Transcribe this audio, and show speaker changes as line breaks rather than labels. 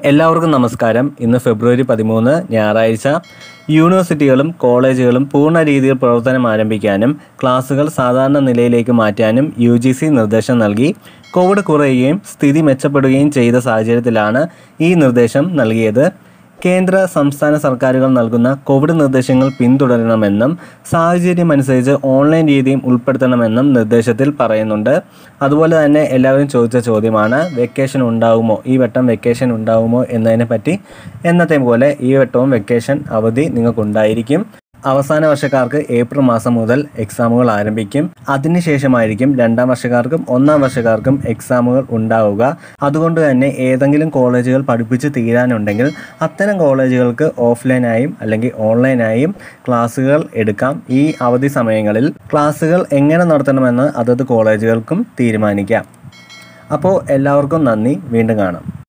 എല്ലാവർക്കും നമസ്കാരം ഇന്ന് ഫെബ്രുവരി പതിമൂന്ന് ഞായറാഴ്ച യൂണിവേഴ്സിറ്റികളും കോളേജുകളും പൂർണ്ണ രീതിയിൽ പ്രവർത്തനം ആരംഭിക്കാനും ക്ലാസുകൾ സാധാരണ നിലയിലേക്ക് മാറ്റാനും യു ജി സി നിർദ്ദേശം നൽകി കോവിഡ് കുറയുകയും സ്ഥിതി മെച്ചപ്പെടുകയും ചെയ്ത സാഹചര്യത്തിലാണ് ഈ നിർദ്ദേശം നൽകിയത് കേന്ദ്ര സംസ്ഥാന സർക്കാരുകൾ നൽകുന്ന കോവിഡ് നിർദ്ദേശങ്ങൾ പിന്തുടരണമെന്നും സാഹചര്യമനുസരിച്ച് ഓൺലൈൻ രീതിയും ഉൾപ്പെടുത്തണമെന്നും നിർദ്ദേശത്തിൽ പറയുന്നുണ്ട് അതുപോലെ തന്നെ എല്ലാവരും ചോദിച്ച ചോദ്യമാണ് വെക്കേഷൻ ഉണ്ടാകുമോ ഈ വട്ടം വെക്കേഷൻ ഉണ്ടാകുമോ എന്നതിനെ പറ്റി എന്നത്തെ പോലെ ഈ വട്ടവും വെക്കേഷൻ അവധി നിങ്ങൾക്കുണ്ടായിരിക്കും അവസാന വർഷക്കാർക്ക് ഏപ്രിൽ മാസം മുതൽ എക്സാമുകൾ ആരംഭിക്കും അതിനുശേഷമായിരിക്കും രണ്ടാം വർഷക്കാർക്കും ഒന്നാം വർഷക്കാർക്കും എക്സാമുകൾ ഉണ്ടാവുക അതുകൊണ്ട് തന്നെ ഏതെങ്കിലും കോളേജുകൾ പഠിപ്പിച്ച് തീരാനുണ്ടെങ്കിൽ അത്തരം കോളേജുകൾക്ക് ഓഫ്ലൈനായും അല്ലെങ്കിൽ ഓൺലൈനായും ക്ലാസ്സുകൾ എടുക്കാം ഈ അവധി സമയങ്ങളിൽ ക്ലാസ്സുകൾ എങ്ങനെ നടത്തണമെന്ന് അതത് കോളേജുകൾക്കും തീരുമാനിക്കാം അപ്പോൾ എല്ലാവർക്കും നന്ദി വീണ്ടും കാണാം